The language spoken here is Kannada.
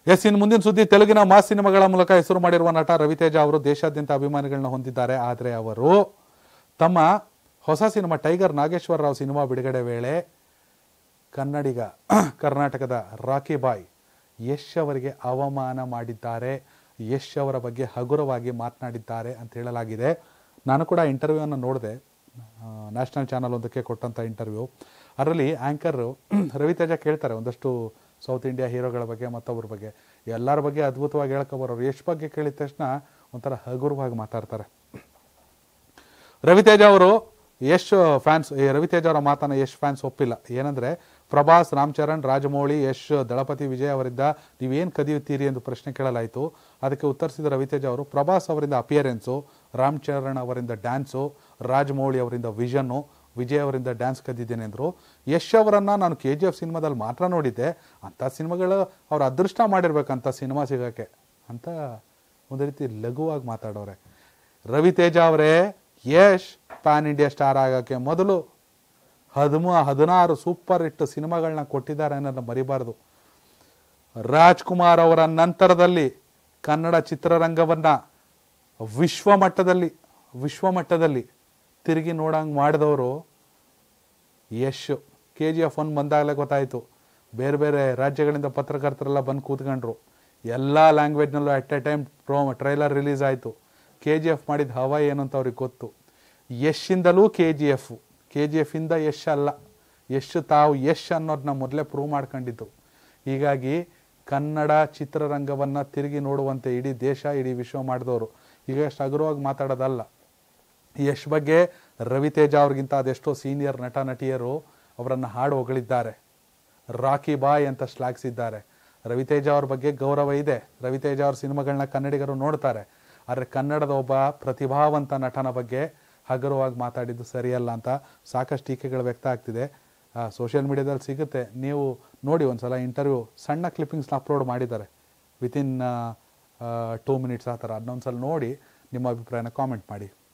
ಎಸ್ ಇನ್ನು ಮುಂದಿನ ಸುದ್ದಿ ತೆಲುಗಿನ ಮಾಸ್ ಸಿನಿಮಾಗಳ ಮೂಲಕ ಹೆಸರು ಮಾಡಿರುವ ನಟ ರವಿತೇಜ ಅವರು ದೇಶಾದ್ಯಂತ ಅಭಿಮಾನಿಗಳನ್ನ ಹೊಂದಿದ್ದಾರೆ ಆದರೆ ಅವರು ತಮ್ಮ ಹೊಸ cinema tiger Nageswara Rao cinema ಬಿಡುಗಡೆ ವೇಳೆ ಕನ್ನಡಿಗ ಕರ್ನಾಟಕದ ರಾಕಿ ಬಾಯ್ ಯಶ್ ಅವರಿಗೆ ಅವಮಾನ ಮಾಡಿದ್ದಾರೆ ಯಶ್ ಅವರ ಬಗ್ಗೆ ಹಗುರವಾಗಿ ಮಾತನಾಡಿದ್ದಾರೆ ಅಂತ ಹೇಳಲಾಗಿದೆ ನಾನು ಕೂಡ ಇಂಟರ್ವ್ಯೂವನ್ನು ನೋಡಿದೆ ನ್ಯಾಷನಲ್ ಚಾನಲ್ ಒಂದಕ್ಕೆ ಕೊಟ್ಟಂಥ ಇಂಟರ್ವ್ಯೂ ಅದರಲ್ಲಿ ಆ್ಯಂಕರು ರವಿತೇಜ ಕೇಳ್ತಾರೆ ಒಂದಷ್ಟು ಸೌತ್ ಇಂಡಿಯಾ ಹೀರೋಗಳ ಬಗ್ಗೆ ಮತ್ತೊಬ್ಬರ ಬಗ್ಗೆ ಎಲ್ಲರ ಬಗ್ಗೆ ಅದ್ಭುತವಾಗಿ ಹೇಳ್ಕೊಬರೋರು ಯಶ್ ಬಗ್ಗೆ ಕೇಳಿದ ತಕ್ಷಣ ಒಂಥರ ಹಗುರವಾಗಿ ಮಾತಾಡ್ತಾರೆ ರವಿತೇಜ ಅವರು ಯಶ್ ಫ್ಯಾನ್ಸ್ ಈ ರವಿತೇಜ ಅವರ ಮಾತನ್ನ ಯಶ್ ಫ್ಯಾನ್ಸ್ ಒಪ್ಪಿಲ್ಲ ಏನಂದ್ರೆ ಪ್ರಭಾಸ್ ರಾಮ್ ಚರಣ್ ರಾಜಮೌಳಿ ಯಶ್ ದಳಪತಿ ವಿಜಯ್ ಅವರಿಂದ ನೀವೇನು ಕದಿಯುತ್ತೀರಿ ಎಂದು ಪ್ರಶ್ನೆ ಕೇಳಲಾಯಿತು ಅದಕ್ಕೆ ಉತ್ತರಿಸಿದ ರವಿತೇಜ ಅವರು ಪ್ರಭಾಸ್ ಅವರಿಂದ ಅಪಿಯರೆನ್ಸು ರಾಮ್ ಚರಣ್ ಅವರಿಂದ ಡ್ಯಾನ್ಸು ರಾಜಮೌಳಿ ಅವರಿಂದ ವಿಷನ್ನು ವಿಜಯ್ ಅವರಿಂದ ಡ್ಯಾನ್ಸ್ ಕದ್ದಿದ್ದೇನೆ ಅಂದರು ಯಶ್ ಅವರನ್ನ ನಾನು ಕೆ ಜಿ ಎಫ್ ಸಿನಿಮಾದಲ್ಲಿ ಮಾತ್ರ ನೋಡಿದ್ದೆ ಅಂಥ ಸಿನಿಮಾಗಳು ಅವ್ರ ಅದೃಷ್ಟ ಮಾಡಿರ್ಬೇಕಂತ ಸಿನಿಮಾ ಸಿಗೋಕ್ಕೆ ಅಂತ ಒಂದು ರೀತಿ ಲಘುವಾಗಿ ಮಾತಾಡೋರೆ ರವಿತೇಜ ಅವರೇ ಯಶ್ ಪ್ಯಾನ್ ಇಂಡಿಯಾ ಸ್ಟಾರ್ ಆಗೋಕ್ಕೆ ಮೊದಲು ಹದಿಮೂ ಹದಿನಾರು ಸೂಪರ್ ಹಿಟ್ ಸಿನಿಮಾಗಳನ್ನ ಕೊಟ್ಟಿದ್ದಾರೆ ಅನ್ನೋದನ್ನ ಮರಿಬಾರ್ದು ರಾಜ್ಕುಮಾರ್ ಅವರ ನಂತರದಲ್ಲಿ ಕನ್ನಡ ಚಿತ್ರರಂಗವನ್ನ ವಿಶ್ವ ಮಟ್ಟದಲ್ಲಿ ವಿಶ್ವ ಮಟ್ಟದಲ್ಲಿ ತಿರುಗಿ ನೋಡಂಗೆ ಮಾಡಿದವರು Yash K G F one ಬಂದಾಗಲೇ ಗೊತ್ತಾಯಿತು ಬೇರೆ ಬೇರೆ ರಾಜ್ಯಗಳಿಂದ ಪತ್ರಕರ್ತರೆಲ್ಲ ಬಂದು ಕೂತ್ಕೊಂಡ್ರು ಎಲ್ಲ ಲ್ಯಾಂಗ್ವೇಜ್ನಲ್ಲೂ at a time pro trailer release ಆಯಿತು ಕೆ ಜಿ ಎಫ್ ಮಾಡಿದ ಹವಾ ಏನು ಅಂತ ಅವ್ರಿಗೆ ಗೊತ್ತು ಯಶಿಂದಲೂ K G F K G ಎಫಿಂದ ಯಶ್ ಅಲ್ಲ ಯಶ್ ತಾವು ಯಶ್ ಅನ್ನೋದನ್ನ ಮೊದಲೇ ಪ್ರೂವ್ ಮಾಡ್ಕೊಂಡಿದ್ದು ಹೀಗಾಗಿ ಕನ್ನಡ ಚಿತ್ರರಂಗವನ್ನು ತಿರುಗಿ ನೋಡುವಂತೆ ಇಡೀ ದೇಶ ಇಡೀ ವಿಶ್ವ ಮಾಡಿದವರು ಈಗ ಅಷ್ಟು ಹಗುರವಾಗಿ ಮಾತಾಡೋದಲ್ಲ ಯಶ್ ಬಗ್ಗೆ ರವಿತೇಜ ಅವ್ರಿಗಿಂತ ಅದೆಷ್ಟೋ ಸೀನಿಯರ್ ನಟ ನಟಿಯರು ಅವರನ್ನು ಹಾಡು ಹೊಗಳಿದ್ದಾರೆ ರಾಕಿ ಬಾಯ್ ಅಂತ ಶ್ಲಾಘಿಸಿದ್ದಾರೆ ರವಿತೇಜ ಅವ್ರ ಬಗ್ಗೆ ಗೌರವ ಇದೆ ರವಿತೇಜ ಅವ್ರ ಸಿನಿಮಾಗಳನ್ನ ಕನ್ನಡಿಗರು ನೋಡ್ತಾರೆ ಆದರೆ ಕನ್ನಡದ ಒಬ್ಬ ಪ್ರತಿಭಾವಂತ ನಟನ ಬಗ್ಗೆ ಹಗುರವಾಗಿ ಮಾತಾಡಿದ್ದು ಸರಿಯಲ್ಲ ಅಂತ ಸಾಕಷ್ಟು ಟೀಕೆಗಳು ವ್ಯಕ್ತ ಆಗ್ತಿದೆ ಸೋಷಿಯಲ್ ಮೀಡಿಯಾದಲ್ಲಿ ಸಿಗುತ್ತೆ ನೀವು ನೋಡಿ ಒಂದ್ಸಲ ಇಂಟರ್ವ್ಯೂ ಸಣ್ಣ ಕ್ಲಿಪ್ಪಿಂಗ್ಸ್ನ ಅಪ್ಲೋಡ್ ಮಾಡಿದ್ದಾರೆ ವಿತಿನ್ ಟೂ ಮಿನಿಟ್ಸ್ ಆ ಥರ ಅದನ್ನೊಂದ್ಸಲ ನೋಡಿ ನಿಮ್ಮ ಅಭಿಪ್ರಾಯನ ಕಾಮೆಂಟ್ ಮಾಡಿ